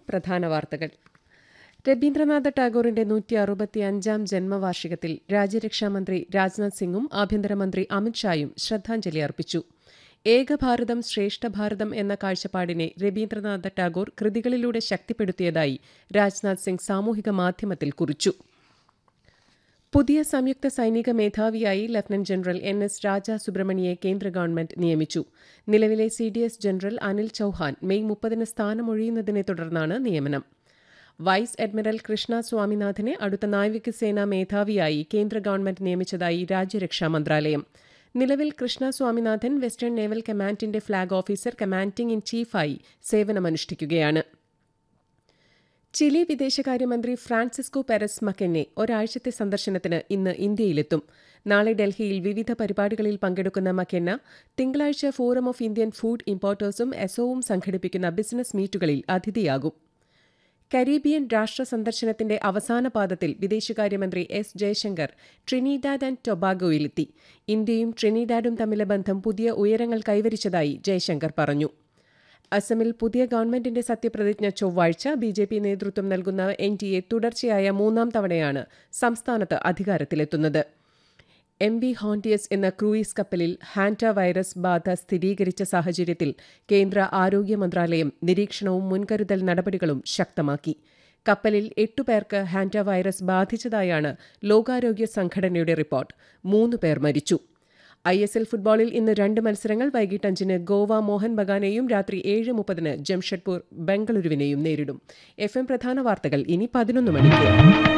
പ്രധാന വാർത്തകൾ രവീന്ദ്രനാഥ ടാഗോറിന്റെ നൂറ്റി അറുപത്തി അഞ്ചാം ജന്മവാർഷികത്തിൽ രാജ്യരക്ഷാമന്ത്രി രാജ്നാഥ് സിംഗും ആഭ്യന്തരമന്ത്രി അമിത്ഷായും ശ്രദ്ധാഞ്ജലി അർപ്പിച്ചു ഏകഭാരതം ശ്രേഷ്ഠ ഭാരതം എന്ന കാഴ്ചപ്പാടിനെ രവീന്ദ്രനാഥ ടാഗോർ കൃതികളിലൂടെ ശക്തിപ്പെടുത്തിയതായി രാജ്നാഥ് സിംഗ് സാമൂഹിക മാധ്യമത്തിൽ കുറിച്ചു പുതിയ സംയുക്ത സൈനിക മേധാവിയായി lieutenant general N S Raja സുബ്രഹ്മണിയെ കേന്ദ്ര ഗവൺമെന്റ് നിയമിച്ചു നിലവിലെ C D S general Anil Chauhan May മുപ്പതിന് സ്ഥാനമൊഴിയുന്നതിനെ തുടർന്നാണ് നിയമനം വൈസ് അഡ്മിറൽ കൃഷ്ണ സ്വാമിനാഥനെ അടുത്ത നാവികസേനാ മേധാവിയായി കേന്ദ്ര ഗവൺമെന്റ് നിയമിച്ചതായി രാജ്യരക്ഷാ മന്ത്രാലയം നിലവിൽ കൃഷ്ണ സ്വാമിനാഥൻ വെസ്റ്റേൺ നേവൽ കമാൻഡിന്റെ ഫ്ളാഗ് ഓഫീസർ കമാൻഡിംഗ് ഇൻ ചീഫായി സേവനമനുഷ്ഠിക്കുകയാണ് ചിലി വിദേശകാര്യമന്ത്രി ഫ്രാൻസിസ്കോ പെരസ് മക്കെന്നെ ഒരാഴ്ചത്തെ സന്ദർശനത്തിന് ഇന്ന് ഇന്ത്യയിലെത്തും നാളെ ഡൽഹിയിൽ വിവിധ പരിപാടികളിൽ പങ്കെടുക്കുന്ന മക്കെന്ന തിങ്കളാഴ്ച ഫോറം ഓഫ് ഇന്ത്യൻ ഫുഡ് ഇമ്പോർട്ടേഴ്സും എസോവും സംഘടിപ്പിക്കുന്ന ബിസിനസ് മീറ്റുകളിൽ അതിഥിയാകും കരീബിയൻ രാഷ്ട്ര സന്ദർശനത്തിന്റെ അവസാന പാദത്തിൽ വിദേശകാര്യമന്ത്രി എസ് ജയശങ്കർ ട്രിനിഡാഡ് ആൻഡ് ടൊബാഗോയിലെത്തി ഇന്ത്യയും ട്രിനിഡാഡും തമ്മിലെ ബന്ധം പുതിയ ഉയരങ്ങൾ കൈവരിച്ചതായി ജയശങ്കർ പറഞ്ഞു അസമിൽ പുതിയ ഗവൺമെന്റിന്റെ സത്യപ്രതിജ്ഞ ചൊവ്വാഴ്ച ബി ജെ പി നേതൃത്വം നൽകുന്ന എൻ ഡി എ തുടർച്ചയായ മൂന്നാം തവണയാണ് സംസ്ഥാനത്ത് അധികാരത്തിലെത്തുന്നത് എം വി ഹോണ്ടിയസ് എന്ന ക്രൂയിസ് കപ്പലിൽ ഹാൻഡ വൈറസ് ബാധ സ്ഥിരീകരിച്ച സാഹചര്യത്തിൽ കേന്ദ്ര ആരോഗ്യ മന്ത്രാലയം നിരീക്ഷണവും മുൻകരുതൽ നടപടികളും ശക്തമാക്കി കപ്പലിൽ എട്ടു പേർക്ക് ഹാൻഡ വൈറസ് ബാധിച്ചതായാണ് ലോകാരോഗ്യ സംഘടനയുടെ റിപ്പോർട്ട് മൂന്ന് പേർ മരിച്ചു ഐ എസ് എൽ ഫുട്ബോളിൽ ഇന്ന് രണ്ട് മത്സരങ്ങൾ വൈകിട്ട് അഞ്ചിന് ഗോവ മോഹൻ ബഗാനെയും രാത്രി ഏഴ് മുപ്പതിന് ജംഷഡ്പൂർ ബംഗളൂരുവിനെയും നേരിടും എഫ് എം പ്രധാന വാർത്തകൾ ഇനി പതിനൊന്ന് മണിക്ക്